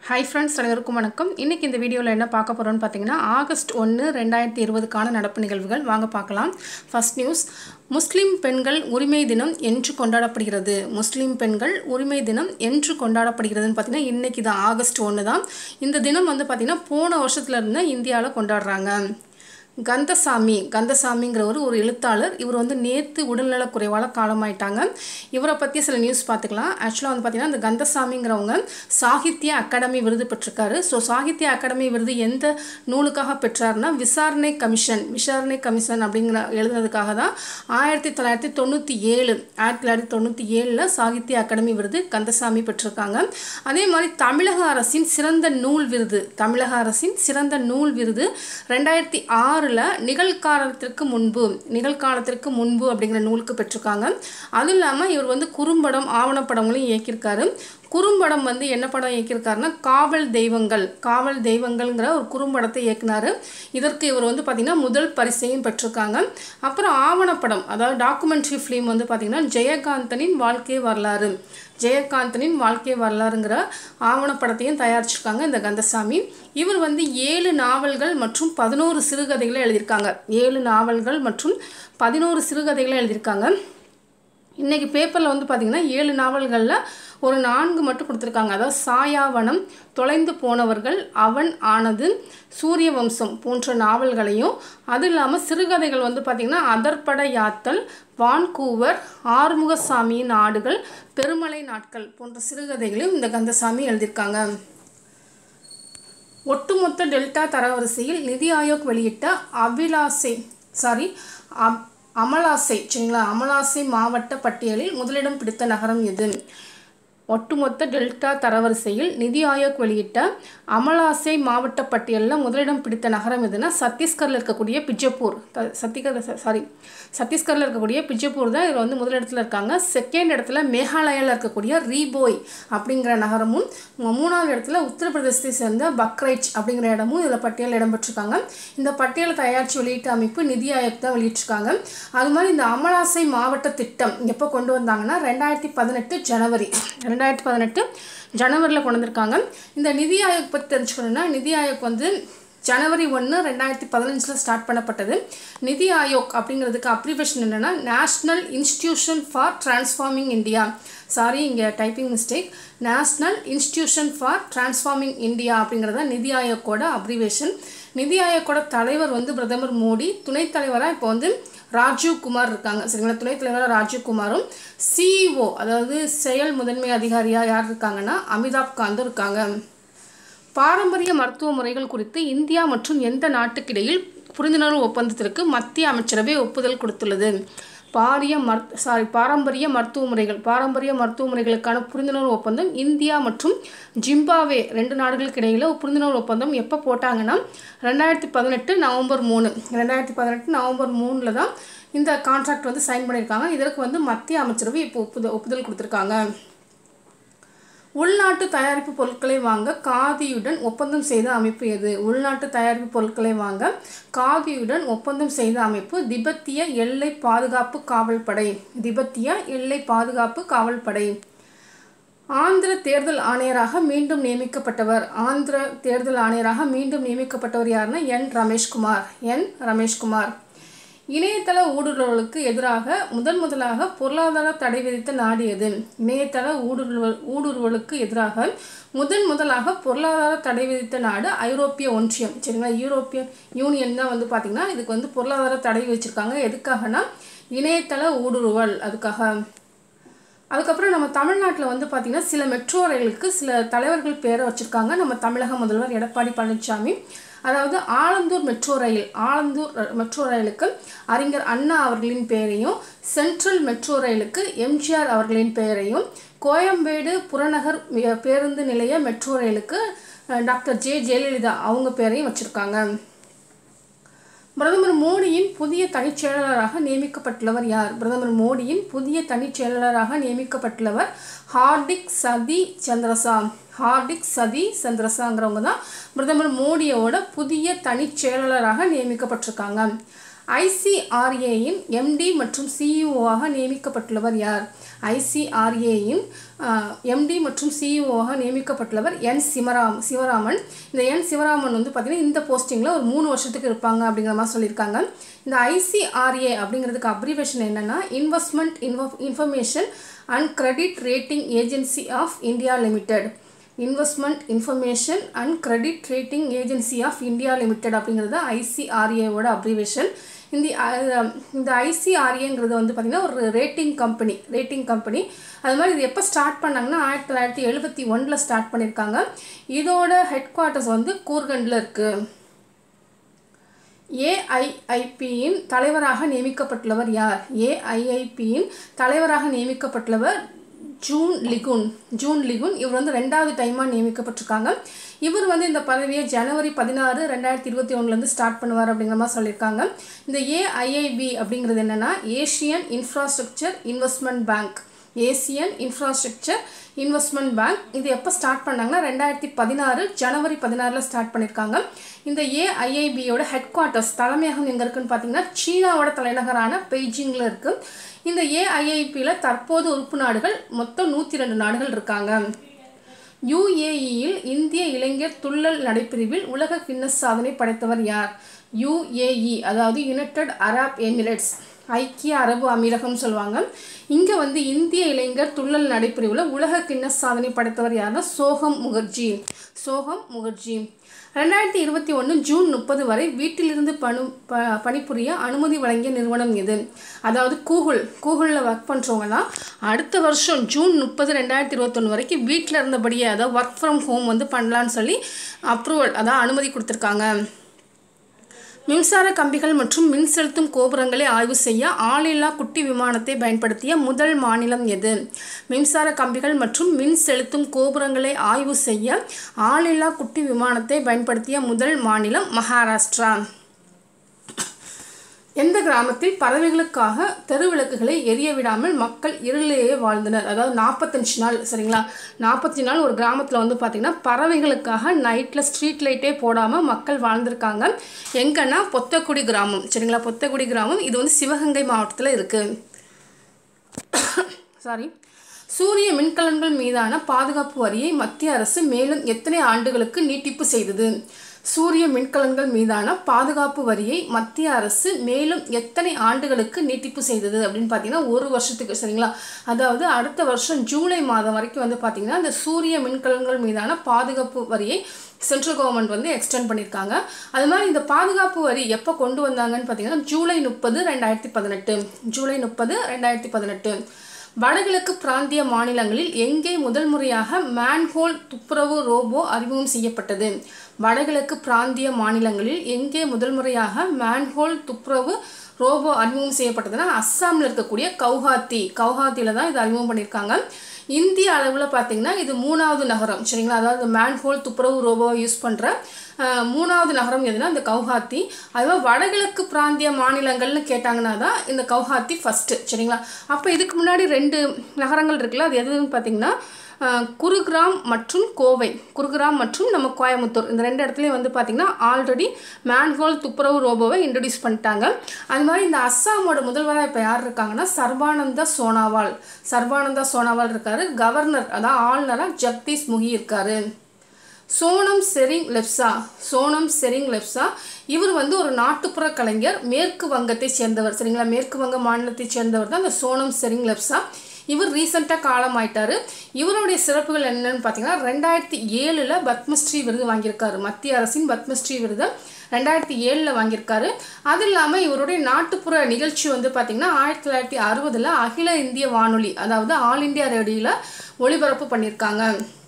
hi friends அனைவருக்கும் வணக்கம் இன்றைக்கி இந்த வீடியோவில் என்ன பார்க்க போகிறோம்னு பார்த்தீங்கன்னா ஆகஸ்ட் ஒன்று ரெண்டாயிரத்தி இருபதுக்கான நடப்பு நிகழ்வுகள் வாங்க பார்க்கலாம் ஃபர்ஸ்ட் நியூஸ் முஸ்லிம் பெண்கள் உரிமை தினம் என்று கொண்டாடப்படுகிறது முஸ்லிம் பெண்கள் உரிமை தினம் என்று கொண்டாடப்படுகிறதுன்னு பார்த்தீங்கன்னா இன்றைக்கி தான் ஆகஸ்ட் ஒன்று தான் இந்த தினம் வந்து பார்த்திங்கன்னா போன வருஷத்துல இருந்து இந்தியாவில் கொண்டாடுறாங்க கந்தசாமி கந்தசாமிங்கிறவர் ஒரு எழுத்தாளர் இவர் வந்து நேற்று உடல்நலக் குறைவால் காலமாயிட்டாங்க இவரை பற்றி சில நியூஸ் பார்த்துக்கலாம் ஆக்சுவலாக வந்து பார்த்திங்கன்னா இந்த கந்தசாமிங்கிறவங்க சாகித்ய அகாடமி விருது பெற்றிருக்காரு ஸோ சாகித்ய அகாடமி விருது எந்த நூலுக்காக பெற்றாருன்னா விசாரணை கமிஷன் விசாரணை கமிஷன் அப்படிங்கிற எழுதுனதுக்காக தான் ஆயிரத்தி தொள்ளாயிரத்தி தொண்ணூற்றி ஏழு ஆயிரத்தி தொள்ளாயிரத்தி தொண்ணூற்றி ஏழில் சாகித்ய அகாடமி விருது கந்தசாமி பெற்றிருக்காங்க அதே மாதிரி தமிழக அரசின் சிறந்த நூல் விருது தமிழக அரசின் சிறந்த நூல் விருது ரெண்டாயிரத்தி ஆறில் நிகழ்காலத்திற்கு முன்பு நிகழ்காலத்திற்கு முன்பு அப்படிங்கிற நூலுக்கு பெற்றிருக்காங்க அதுவும் இல்லாமல் இவர் வந்து குறும்படம் ஆவணப்படங்களையும் இயக்கியிருக்காரு குறும்படம் வந்து என்ன படம் இயக்கியிருக்காருன்னா காவல் தெய்வங்கள் காவல் தெய்வங்கள்ங்கிற ஒரு குறும்படத்தை இயக்குனார் இதற்கு இவர் வந்து பார்த்திங்கன்னா முதல் பரிசையும் பெற்றிருக்காங்க அப்புறம் ஆவணப்படம் அதாவது டாக்குமெண்ட்ரி ஃபிலிம் வந்து பார்த்திங்கன்னா ஜெயகாந்தனின் வாழ்க்கை வரலாறு ஜெயகாந்தனின் வாழ்க்கை வரலாறுங்கிற ஆவணப்படத்தையும் தயாரிச்சிருக்காங்க இந்த கந்தசாமி இவர் வந்து ஏழு நாவல்கள் மற்றும் பதினோரு சிறுகதைகளை எழுதியிருக்காங்க ஏழு நாவல்கள் மற்றும் பதினோரு சிறுகதைகளை எழுதியிருக்காங்க இன்றைக்கி பேப்பரில் வந்து பார்த்திங்கன்னா ஏழு நாவல்களில் ஒரு நான்கு மட்டும் கொடுத்துருக்காங்க அதாவது சாயாவனம் தொலைந்து போனவர்கள் அவன் ஆனது சூரிய வம்சம் போன்ற நாவல்களையும் அது இல்லாமல் சிறுகதைகள் வந்து பார்த்திங்கன்னா அதற்பட யாத்தல் வான்கூவர் ஆறுமுகசாமியின் ஆடுகள் பெருமலை நாட்கள் போன்ற சிறுகதைகளையும் இந்த கந்தசாமி எழுதியிருக்காங்க ஒட்டுமொத்த டெல்டா தரவரிசையில் நிதி ஆயோக் வெளியிட்ட அபிலாசை சாரி அப் அமலாசை சரிங்களா அமலாசை மாவட்ட பட்டியலில் முதலிடம் பிடித்த நகரம் எது ஒட்டுமொத்த டெல்டா தரவரிசையில் நிதி ஆயோக் வெளியிட்ட அமலாசை மாவட்ட பட்டியலில் முதலிடம் பிடித்த நகரம் எதுனா சத்தீஸ்கரில் இருக்கக்கூடிய பிஜப்பூர் சத்தீஸ்கர் சாரி சத்தீஸ்கரில் இருக்கக்கூடிய பிஜப்பூர் தான் இதில் வந்து முதலிடத்தில் இருக்காங்க செகண்ட் இடத்துல மேகாலயாவில் இருக்கக்கூடிய ரீபோய் அப்படிங்கிற நகரமும் மூணாவது இடத்துல உத்தரப்பிரதேசத்தை சேர்ந்த பக்ரைச் அப்படிங்கிற இடமும் இதில் பட்டியலில் இடம்பெற்றிருக்காங்க இந்த பட்டியலை தயாரித்து வெளியிட்ட அமைப்பு நிதி ஆயோக் தான் வெளியிட்டிருக்காங்க அது மாதிரி இந்த அமலாசை மாவட்ட திட்டம் எப்போ கொண்டு வந்தாங்கன்னா ரெண்டாயிரத்தி பதினெட்டு ஜனவரி ரெண்டாயிரத்தி பதினெட்டு ஜனவரியில் கொண்டு வந்திருக்காங்க இந்த நிதி ஆயோக் பற்றி தெரிஞ்சுக்கணுன்னா நிதி ஆயோக் வந்து ஜனவரி ஒன்று ரெண்டாயிரத்தி பதினஞ்சில் ஸ்டார்ட் பண்ணப்பட்டது நிதி ஆயோக் அப்படிங்கிறதுக்கு அப்ரிவேஷன் என்னென்னா national institution for transforming India sorry இங்கே typing mistake national institution for transforming India அப்படிங்கிறத நிதி ஆயோக்கோட அப்ரிவேஷன் நிதி ஆயோக்கோட தலைவர் வந்து பிரதமர் மோடி துணைத் தலைவராக இப்போ வந்து ராஜீவ் குமார் இருக்காங்க சரிங்களா துணைத் தலைவராக ராஜீவ் குமாரும் சிஇஓ அதாவது செயல் முதன்மை அதிகாரியாக யார் இருக்காங்கன்னா அமிதாப் காந்தும் இருக்காங்க பாரம்பரிய மருத்துவ முறைகள் குறித்து இந்தியா மற்றும் எந்த நாட்டுக்கிடையில் புரிந்துணர்வு ஒப்பந்தத்திற்கு மத்திய அமைச்சரவை ஒப்புதல் கொடுத்துள்ளது பாரிய மர் சாரி பாரம்பரிய மருத்துவ முறைகள் பாரம்பரிய மருத்துவ முறைகளுக்கான புரிந்துணர்வு ஒப்பந்தம் இந்தியா மற்றும் ஜிம்பாவே ரெண்டு நாடுகளுக்கு இடையில் புரிந்துணர்வு ஒப்பந்தம் எப்போ போட்டாங்கன்னா ரெண்டாயிரத்தி பதினெட்டு நவம்பர் மூணு ரெண்டாயிரத்தி பதினெட்டு நவம்பர் மூணில் தான் இந்த கான்ட்ராக்ட் வந்து சைன் பண்ணியிருக்காங்க இதற்கு வந்து மத்திய அமைச்சரவை இப்போ ஒப்புதல் ஒப்புதல் கொடுத்துருக்காங்க உள்நாட்டு தயாரிப்பு பொருட்களை வாங்க காதியுடன் ஒப்பந்தம் செய்த அமைப்பு எது உள்நாட்டு தயாரிப்பு பொருட்களை வாங்க காதியுடன் ஒப்பந்தம் செய்த அமைப்பு திபெத்திய எல்லை பாதுகாப்பு காவல் படை திபெத்திய எல்லை பாதுகாப்பு காவல் படை ஆந்திர தேர்தல் ஆணையராக மீண்டும் நியமிக்கப்பட்டவர் ஆந்திர தேர்தல் ஆணையராக மீண்டும் நியமிக்கப்பட்டவர் யாருன்னா என் ரமேஷ்குமார் என் ரமேஷ்குமார் இணையதள ஊடுருவலுக்கு எதிராக முதன் முதலாக பொருளாதார தடை விதித்த நாடு எது இணையதள ஊடுருவல் ஊடுருவலுக்கு எதிராக முதன் முதலாக பொருளாதார தடை விதித்த நாடு ஐரோப்பிய ஒன்றியம் சரிங்களா யூரோப்பிய யூனியன் தான் வந்து பார்த்திங்கன்னா இதுக்கு வந்து பொருளாதார தடை வச்சுருக்காங்க எதுக்காகனா இணையதள ஊடுருவல் அதுக்காக அதுக்கப்புறம் நம்ம தமிழ்நாட்டில் வந்து பார்த்திங்கன்னா சில மெட்ரோ ரயிலுக்கு சில தலைவர்கள் பேரை வச்சுருக்காங்க நம்ம தமிழக முதல்வர் எடப்பாடி பழனிசாமி அதாவது Alandur metro rail Alandur metro ரயிலுக்கு அறிஞர் அண்ணா அவர்களின் பெயரையும் சென்ட்ரல் மெட்ரோ ரயிலுக்கு எம்ஜிஆர் அவர்களின் பெயரையும் கோயம்பேடு புறநகர் பேருந்து நிலைய மெட்ரோ ரயிலுக்கு டாக்டர் ஜே ஜெயலலிதா அவங்க பேரையும் வச்சுருக்காங்க பிரதமர் மோடியின் புதிய தனிச் செயலாளராக நியமிக்கப்பட்டுள்ளவர் யார் பிரதமர் மோடியின் புதிய தனிச் செயலாளராக நியமிக்கப்பட்டுள்ளவர் ஹார்டிக் சதி சந்திரசா ஹார்டிக் சதி சந்திரசாங்கிறவங்க தான் பிரதமர் மோடியோட புதிய தனிச் செயலாளராக நியமிக்கப்பட்டிருக்காங்க ஐசிஆர்ஏயின் எம்டி மற்றும் சிஇஓவாக நியமிக்கப்பட்டுள்ளவர் யார் ஐசிஆர்ஏயின் எம்டி மற்றும் சிஇஓவாக நியமிக்கப்பட்டுள்ளவர் என் சிவராம் சிவராமன் இந்த என் சிவராமன் வந்து பார்த்திங்கன்னா இந்த போஸ்டிங்கில் ஒரு மூணு வருஷத்துக்கு இருப்பாங்க அப்படிங்கிற மாதிரி சொல்லியிருக்காங்க இந்த ஐசிஆர்ஏ அப்படிங்கிறதுக்கு அப்ரிவேஷன் என்னென்னா investment info information and credit rating agency of India limited investment information and credit rating agency of India limited அப்படிங்கிறது ஐசிஆர்ஏவோட அப்ரிவேஷன் இந்த அஹ், இந்த ஐசிஆர்ஏங்கிறது வந்து பார்த்திங்கன்னா ஒரு ரேட்டிங் கம்பெனி ரேட்டிங் கம்பெனி அது மாதிரி இது எப்போ ஸ்டார்ட் பண்ணாங்கன்னா ஆயிரத்தி தொள்ளாயிரத்தி எழுபத்தி ஒன்றில் ஸ்டார்ட் பண்ணியிருக்காங்க இதோட ஹெட் குவார்ட்டர்ஸ் வந்து கூர்கண்டில் இருக்குது ஏஐஐபியின் தலைவராக நியமிக்கப்பட்டுள்ளவர் யார் ஏஐஐபியின் தலைவராக நியமிக்கப்பட்டுள்ளவர் ஜூன் லிகுன் ஜூன் லிகுன் இவர் வந்து ரெண்டாவது டைமாக நியமிக்கப்பட்டிருக்காங்க இவர் வந்து இந்த பதவியை ஜனவரி பதினாறு ரெண்டாயிரத்தி இருபத்தி ஒன்றுலேருந்து ஸ்டார்ட் பண்ணுவார் அப்படிங்கிற மாதிரி சொல்லியிருக்காங்க இந்த ஏஐஐபி அப்படிங்கிறது என்னென்னா Asian infrastructure investment bank Asian infrastructure investment bank இது எப்போ ஸ்டார்ட் பண்ணாங்கன்னா ரெண்டாயிரத்தி பதினாறு ஜனவரி பதினாறில் ஸ்டார்ட் பண்ணியிருக்காங்க இந்த ஏஐஐபியோட ஹெட் குவார்ட்டர்ஸ் தலைமையகம் எங்கே இருக்குன்னு பார்த்தீங்கன்னா சீனாவோட தலைநகரான பெய்ஜிங்கில் இருக்குது இந்த ஏஐஐபியில் தற்போது உறுப்பு நாடுகள் மொத்தம் நூற்றி ரெண்டு நாடுகள் இருக்காங்க யுஏஇயில் இந்திய இளைஞர் துள்ளல் நடைப்பிரிவில் உலக கின்னஸ் சாதனை படைத்தவர் யார் யுஏஇ அதாவது யுனைடெட் அரப் எமிரேட்ஸ் ஐக்கிய அரபு அமீரகம் சொல்லுவாங்க இங்கே வந்து இந்திய இளைஞர் துள்ளல் நடைப்பிரிவில் உலக கின்னஸ் சாதனை படைத்தவர் யாருன்னா சோகம் முகர்ஜி சோகம் முகர்ஜி ரெண்டாயிரத்தி இருபத்தி ஒன்று ஜூன் முப்பது வரை வீட்டிலிருந்து பணு ப பணிபுரிய அனுமதி வழங்கிய நிறுவனம் எது அதாவது கூகுள் கூகுளில் ஒர்க் பண்ணுறவங்கலாம் அடுத்த வருஷம் ஜூன் முப்பது ரெண்டாயிரத்தி இருபத்தொன்று வரைக்கும் வீட்டில் இருந்தபடியே அதாவது ஒர்க் ஃப்ரம் ஹோம் வந்து பண்ணலான்னு சொல்லி அப்ரூவல் அதாவது அனுமதி கொடுத்துருக்காங்க மின்சார கம்பிகள் மற்றும் மின் செலுத்தும் கோபுரங்களை ஆய்வு செய்ய ஆளில்லா குட்டி விமானத்தை பயன்படுத்திய முதல் மாநிலம் எது மின்சார கம்பிகள் மற்றும் மின் செலுத்தும் கோபுரங்களை ஆய்வு செய்ய ஆளில்லா குட்டி விமானத்தை பயன்படுத்திய முதல் மாநிலம் மகாராஷ்டிரா எந்த கிராமத்தில் பறவைகளுக்காக தெருவிளக்குகளை எரிய விடாமல் மக்கள் இருளிலேயே வாழ்ந்தனர் அதாவது நாற்பத்தஞ்சு நாள் சரிங்களா நாற்பத்தஞ்சு நாள் ஒரு கிராமத்தில் வந்து பார்த்திங்கன்னா பறவைகளுக்காக நைட்டில் ஸ்ட்ரீட் லைட்டே போடாமல் மக்கள் வாழ்ந்திருக்காங்க எங்கன்னா பொத்தக்குடி கிராமம் சரிங்களா பொத்தக்குடி கிராமம் இது வந்து சிவகங்கை மாவட்டத்தில் இருக்குது சாரி சூரிய மின்கலன்கள் மீதான பாதுகாப்பு வரியை மத்திய அரசு மேலும் எத்தனை ஆண்டுகளுக்கு நீட்டிப்பு செய்தது சூரிய மின்கலன்கள் மீதான பாதுகாப்பு வரியை மத்திய அரசு மேலும் எத்தனை ஆண்டுகளுக்கு நீட்டிப்பு செய்தது அப்படின்னு பார்த்தீங்கன்னா ஒரு வருஷத்துக்கு சரிங்களா அதாவது அடுத்த வருஷம் ஜூலை மாதம் வரைக்கும் வந்து பார்த்தீங்கன்னா இந்த சூரிய மின்கலன்கள் மீதான பாதுகாப்பு வரியை சென்ட்ரல் கவர்மெண்ட் வந்து எக்ஸ்டெண்ட் பண்ணியிருக்காங்க அது மாதிரி இந்த பாதுகாப்பு வரி எப்போ கொண்டு வந்தாங்கன்னு பார்த்தீங்கன்னா ஜூலை முப்பது ரெண்டாயிரத்தி பதினெட்டு ஜூலை முப்பது ரெண்டாயிரத்தி பதினெட்டு வடகிழக்கு பிராந்திய மாநிலங்களில் எங்கே முதல் முறையாக மேன்ஹோல் துப்புரவு ரோபோ அறிமுகம் செய்யப்பட்டது வடகிழக்கு பிராந்திய மாநிலங்களில் எங்கே முதல் முறையாக மேன்ஹோல் துப்புரவு ரோபோ அறிமுகம் செய்யப்பட்டதுன்னா அஸ்ஸாமில் இருக்கக்கூடிய கவுஹாத்தி கவுஹாத்தியில் தான் இது அறிமுகம் பண்ணியிருக்காங்க இந்திய அளவில் பார்த்தீங்கன்னா இது மூணாவது நகரம் சரிங்களா அதாவது மேன்ஹோல் துப்புரவு ரோபோவை யூஸ் பண்ணுற மூணாவது நகரம் எதுனா இந்த கவுஹாத்தி அதுவே வடகிழக்கு பிராந்திய மாநிலங்கள்னு கேட்டாங்கன்னா தான் இந்த கவுஹாத்தி ஃபஸ்ட்டு சரிங்களா அப்போ இதுக்கு முன்னாடி ரெண்டு நகரங்கள் இருக்குல்ல அது எதுன்னு பார்த்தீங்கன்னா அஹ், குருகிராம் மற்றும் கோவை குருகிராம் மற்றும் நம்ம கோயம்புத்தூர் இந்த ரெண்டு இடத்துலையும் வந்து பார்த்திங்கன்னா ஆல்ரெடி மேன்ஹோல் துப்புரவு ரோபோவை இன்ட்ரடியூஸ் பண்ணிட்டாங்க அது மாதிரி இந்த அஸ்ஸாமோட முதல்வராக இப்போ யார் இருக்காங்கன்னா சர்பானந்த சோனாவால் சர்பானந்தா சோனாவால் இருக்காரு கவர்னர் அதான் ஆளுநராக ஜக்தீஷ் முகி இருக்காரு சோனம் செரிங் லெப்சா சோனம் செரிங் லெப்சா இவர் வந்து ஒரு நாட்டுப்புற கலைஞர் மேற்கு வங்கத்தை சேர்ந்தவர் சரிங்களா மேற்கு வங்க மாநிலத்தை சேர்ந்தவர் தான் இந்த சோனம் செரிங் லெப்சா இவர் ரீசெண்டாக காலமாயிட்டாரு இவருடைய சிறப்புகள் என்னன்னு பார்த்தீங்கன்னா ரெண்டாயிரத்தி ஏழில் பத்மஸ்ரீ விருது வாங்கியிருக்காரு மத்திய அரசின் பத்மஸ்ரீ விருது ரெண்டாயிரத்தி ஏழில் வாங்கியிருக்காரு அது இல்லாமல் இவருடைய நாட்டுப்புற நிகழ்ச்சி வந்து பார்த்திங்கன்னா ஆயிரத்தி தொள்ளாயிரத்தி அறுபதில் அகில இந்திய வானொலி அதாவது ஆல் இந்தியா ரேடியோவில் ஒளிபரப்பு பண்ணியிருக்காங்க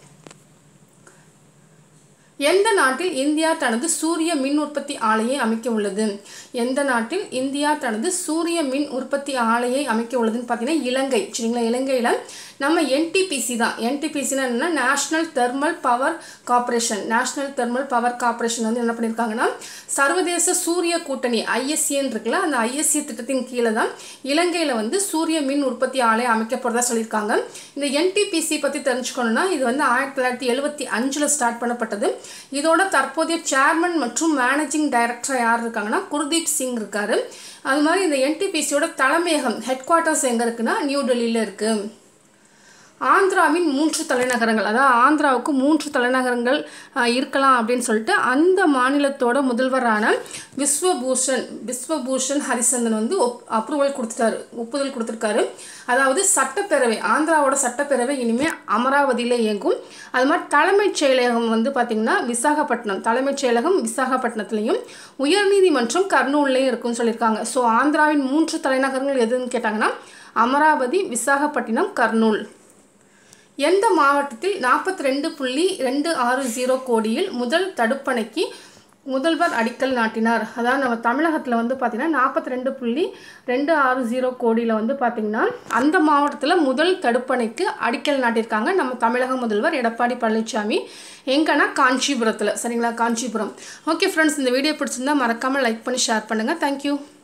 எந்த நாட்டில் இந்தியா தனது சூரிய மின் உற்பத்தி ஆலையை அமைக்க உள்ளது எந்த நாட்டில் இந்தியா தனது சூரிய மின் உற்பத்தி ஆலையை அமைக்க உள்ளதுன்னு பார்த்தீங்கன்னா இலங்கை சரிங்களா இலங்கையில் நம்ம என்டிபிசி தான் என்டிபிசினா என்னன்னா national thermal power corporation national thermal power corporation வந்து என்ன பண்ணியிருக்காங்கன்னா சர்வதேச சூரிய கூட்டணி ஐஎஸ்சின்னு இருக்குல்ல அந்த ஐஎஸ்சி திட்டத்தின் கீழே தான் இலங்கையில் வந்து சூரிய மின் உற்பத்தி ஆலை அமைக்கப்படுறதா சொல்லியிருக்காங்க இந்த என்டிபிசி பற்றி தெரிஞ்சுக்கணும்னா இது வந்து ஆயிரத்தி தொள்ளாயிரத்தி எழுபத்தி அஞ்சில் ஸ்டார்ட் பண்ணப்பட்டது இதோட தற்போதைய சேர்மன் மற்றும் மேனேஜிங் டைரக்டர் யார் இருக்காங்கன்னா குர்தீப் சிங் இருக்காரு அது மாதிரி இந்த என்டிபிசியோட தலைமையகம் ஹெட் குவார்ட்டர்ஸ் எங்கே இருக்குன்னா நியூ டெல்லியில் இருக்குது ஆந்திராவின் மூன்று தலைநகரங்கள் அதாவது ஆந்திராவுக்கு மூன்று தலைநகரங்கள் ஆஹ், இருக்கலாம் அப்படின்னு சொல்லிட்டு அந்த மாநிலத்தோட முதல்வரான விஸ்வபூஷன் விஸ்வபூஷன் ஹரிசந்தன் வந்து ஒப் அப்ரூவல் கொடுத்துட்டாரு ஒப்புதல் கொடுத்துருக்காரு அதாவது சட்டப்பேரவை ஆந்திராவோட சட்டப்பேரவை இனிமேல் அமராவதியில் இயங்கும் அது மாதிரி தலைமைச் செயலகம் வந்து பார்த்திங்கன்னா விசாகப்பட்டினம் தலைமைச் செயலகம் விசாகப்பட்டினத்துலேயும் உயர்நீதிமன்றம் கர்னூல்லையும் இருக்குன்னு சொல்லியிருக்காங்க ஸோ ஆந்திராவின் மூன்று தலைநகரங்கள் எதுன்னு கேட்டாங்கன்னா அமராவதி விசாகப்பட்டினம் கர்னூல் எந்த மாவட்டத்தில் நாற்பத்தி ரெண்டு புள்ளி ரெண்டு ஆறு ஜீரோ கோடியில் முதல் தடுப்பணைக்கு முதல்வர் அடிக்கல் நாட்டினார் அதாவது நம்ம தமிழகத்தில் வந்து பார்த்திங்கன்னா நாற்பத்தி ரெண்டு புள்ளி ரெண்டு ஆறு ஜீரோ கோடியில் வந்து பார்த்திங்கன்னா அந்த மாவட்டத்தில் முதல் தடுப்பணைக்கு அடிக்கல் நாட்டியிருக்காங்க நம்ம தமிழக முதல்வர் எடப்பாடி பழனிசாமி எங்கன்னா காஞ்சிபுரத்தில் சரிங்களா காஞ்சிபுரம் ஓகே ஃப்ரெண்ட்ஸ் இந்த வீடியோ பிடிச்சிருந்தா மறக்காமல் லைக் பண்ணி ஷேர் பண்ணுங்கள் தேங்க்யூ